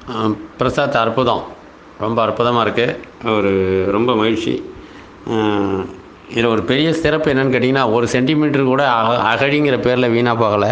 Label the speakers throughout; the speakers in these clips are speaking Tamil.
Speaker 1: பிரசாத் அற்புதம் ரொம்ப அற்புதமாக இருக்குது ஒரு ரொம்ப மகிழ்ச்சி இதில் ஒரு பெரிய சிறப்பு என்னன்னு கேட்டிங்கன்னா ஒரு சென்டிமீட்டர் கூட அக அகழிங்கிற பேரில் வீணாக போகலை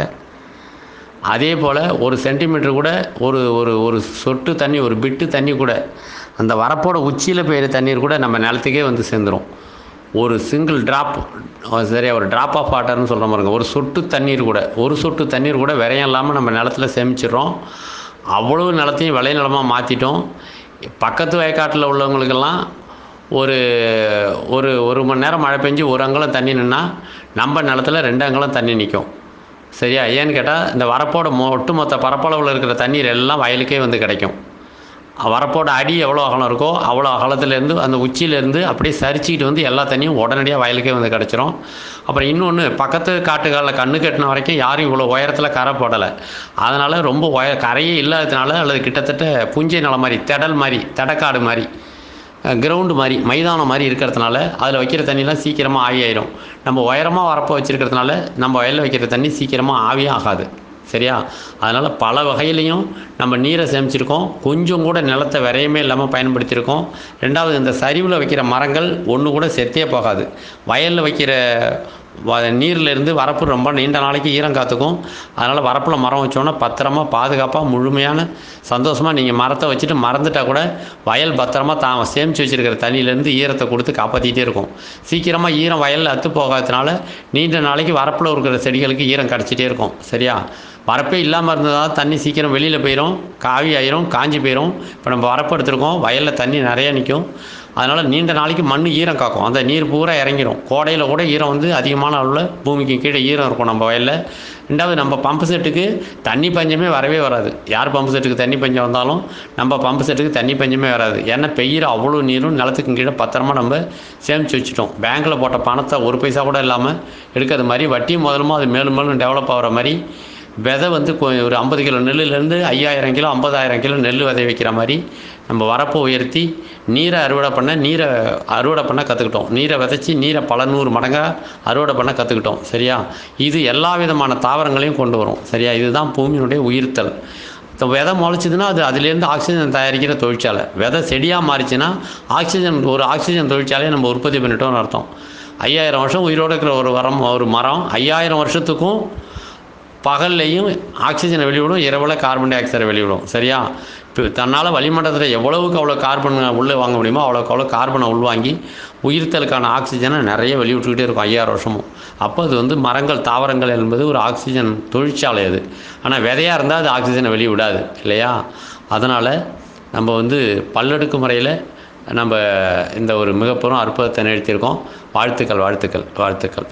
Speaker 1: அதே போல் ஒரு சென்டிமீட்டர் கூட ஒரு ஒரு ஒரு சொட்டு தண்ணி ஒரு பிட்டு தண்ணி கூட அந்த வரப்போட உச்சியில் பெய்கிற தண்ணீர் கூட நம்ம நிலத்துக்கே வந்து சேர்ந்துடும் ஒரு சிங்கிள் ட்ராப் சரியா ஒரு ட்ராப் ஆஃப் வாட்டர்னு சொல்கிற பாருங்க ஒரு சொட்டு தண்ணீர் கூட ஒரு சொட்டு தண்ணீர் கூட விரையம் இல்லாமல் நம்ம நிலத்துல சேமிச்சிடுறோம் அவ்வளோ நிலத்தையும் விளை நிலமாக மாற்றிட்டோம் பக்கத்து வயக்காட்டில் உள்ளவங்களுக்கெல்லாம் ஒரு ஒரு ஒரு மணி நேரம் மழை பெஞ்சு ஒரு அங்குலம் தண்ணி நின்னா நம்ம நிலத்துல ரெண்டு அங்குலம் தண்ணி நிற்கும் சரியா ஏன்னு கேட்டால் இந்த வரப்போட மொ ஒட்டுமொத்த பரப்பளவில் இருக்கிற தண்ணீர் எல்லாம் வயலுக்கே வந்து கிடைக்கும் வரப்போட அடி எவ்வளோ அகலம் இருக்கோ அவ்வளோ அகலத்துலேருந்து அந்த உச்சியிலேருந்து அப்படியே சரிச்சிக்கிட்டு வந்து எல்லா தண்ணியும் உடனடியாக வயலுக்கே வந்து கிடச்சிரும் அப்புறம் இன்னொன்று பக்கத்து காட்டுகளில் கண்ணு கட்டின வரைக்கும் யாரும் இவ்வளோ உயரத்தில் கரை போடலை அதனால் ரொம்ப உய கரையே இல்லாததுனால அல்லது கிட்டத்தட்ட புஞ்சை நிலம் மாதிரி திடல் மாதிரி தடக்காடு மாதிரி கிரவுண்டு மாதிரி மைதானம் மாதிரி இருக்கிறதுனால அதில் வைக்கிற தண்ணிலாம் சீக்கிரமாக ஆவி ஆயிரும் நம்ம உயரமாக வரப்போ வச்சுருக்கிறதுனால நம்ம வயலில் வைக்கிற தண்ணி சீக்கிரமாக ஆவியே ஆகாது சரியா அதனால் பல வகையிலையும் நம்ம நீரை சேமிச்சிருக்கோம் கொஞ்சம் கூட நிலத்தை விரையமே இல்லாமல் பயன்படுத்தியிருக்கோம் ரெண்டாவது இந்த சரிவில் வைக்கிற மரங்கள் ஒன்று கூட செத்தே போகாது வயலில் வைக்கிற வ நீர்லேருந்து வரப்பு ரொம்ப நீண்ட நாளைக்கு ஈரம் காத்துக்கும் அதனால் வரப்பில் மரம் வச்சோன்னா பத்திரமா பாதுகாப்பாக முழுமையான சந்தோஷமாக நீங்கள் மரத்தை வச்சுட்டு மறந்துட்டால் கூட வயல் பத்திரமா தான் சேமித்து வச்சுருக்கிற தண்ணியிலேருந்து ஈரத்தை கொடுத்து காப்பாற்றிட்டே இருக்கும் சீக்கிரமாக ஈரம் வயலில் அத்து போகாததுனால நீண்ட நாளைக்கு வரப்பில் இருக்கிற செடிகளுக்கு ஈரம் கிடச்சிட்டே இருக்கும் சரியா வரப்பே இல்லாமல் இருந்ததால் தண்ணி சீக்கிரம் வெளியில் போயிடும் காவி ஆயிரும் காஞ்சி போயிடும் இப்போ நம்ம வரப்பு எடுத்திருக்கோம் வயலில் தண்ணி நிறையா நிற்கும் அதனால் நீண்ட நாளைக்கு மண் ஈரம் காக்கும் அந்த நீர் பூரா இறங்கிடும் கோடையில் கூட ஈரம் வந்து அதிகமான அளவில் பூமிக்கு கீழே ஈரம் இருக்கும் நம்ம வயலில் ரெண்டாவது நம்ம பம்பு செட்டுக்கு தண்ணி பஞ்சமே வரவே வராது யார் பம்பு செட்டுக்கு தண்ணி பஞ்சம் வந்தாலும் நம்ம பம்பு செட்டுக்கு தண்ணி பஞ்சமே வராது ஏன்னா பெய்கிற அவ்வளோ நீரும் நிலத்துக்கு கீழே பத்திரமா நம்ம சேமித்து வச்சுட்டோம் பேங்க்கில் போட்ட பணத்தை ஒரு பைசா கூட இல்லாமல் எடுக்கிறது மாதிரி வட்டி முதலுமா அது மேலும் மேலும் டெவலப் ஆகிற மாதிரி விதை வந்து கொ- ஒரு ஐம்பது கிலோ நெல்லுலேருந்து ஐயாயிரம் கிலோ ஐம்பதாயிரம் கிலோ நெல் விதை வைக்கிற மாதிரி நம்ம வரப்பை உயர்த்தி நீரை அறுவடை பண்ண நீரை அறுவடை பண்ண கற்றுக்கிட்டோம் நீரை விதைச்சி நீரை பல நூறு மடங்காக அறுவடை பண்ண கற்றுக்கிட்டோம் சரியா இது எல்லா விதமான தாவரங்களையும் கொண்டு வரும் சரியா இதுதான் பூமியினுடைய உயிர்த்தல் இப்போ விதை முளைச்சிதுன்னா அது அதுலேருந்து ஆக்சிஜன் தயாரிக்கிற தொழிற்சாலை விதை செடியாக மாறிச்சுன்னா ஆக்சிஜன் ஒரு ஆக்சிஜன் தொழிற்சாலையை நம்ம உற்பத்தி பண்ணிட்டோம்னு அர்த்தம் ஐயாயிரம் வருஷம் உயிரோடு இருக்கிற ஒரு வரம் ஒரு மரம் ஐயாயிரம் வருஷத்துக்கும் பகல்லையும் ஆக்சிஜனை வெளிவிடும் இரவில் கார்பன் டை ஆக்சைடை வெளிவிடும் சரியா இப்போ தன்னால் வளிமண்டலத்தில் எவ்வளவுக்கு அவ்வளோ கார்பன் உள்ளே வாங்க முடியுமோ அவ்வளோக்கு அவ்வளோ கார்பனை உள்வாங்கி உயிர்த்தலுக்கான ஆக்சிஜனை நிறைய வெளிவிட்டுக்கிட்டே இருக்கும் ஐயாயிரம் வருஷமும் அப்போ அது வந்து மரங்கள் தாவரங்கள் என்பது ஒரு ஆக்சிஜன் தொழிற்சாலை அது ஆனால் விதையாக இருந்தால் அது ஆக்சிஜனை வெளிவிடாது இல்லையா அதனால் நம்ம வந்து பல்லெடுக்கு முறையில் நம்ம இந்த ஒரு மிகப்பெரும் அற்புதத்தை நிகழ்த்தியிருக்கோம் வாழ்த்துக்கள் வாழ்த்துக்கள் வாழ்த்துக்கள்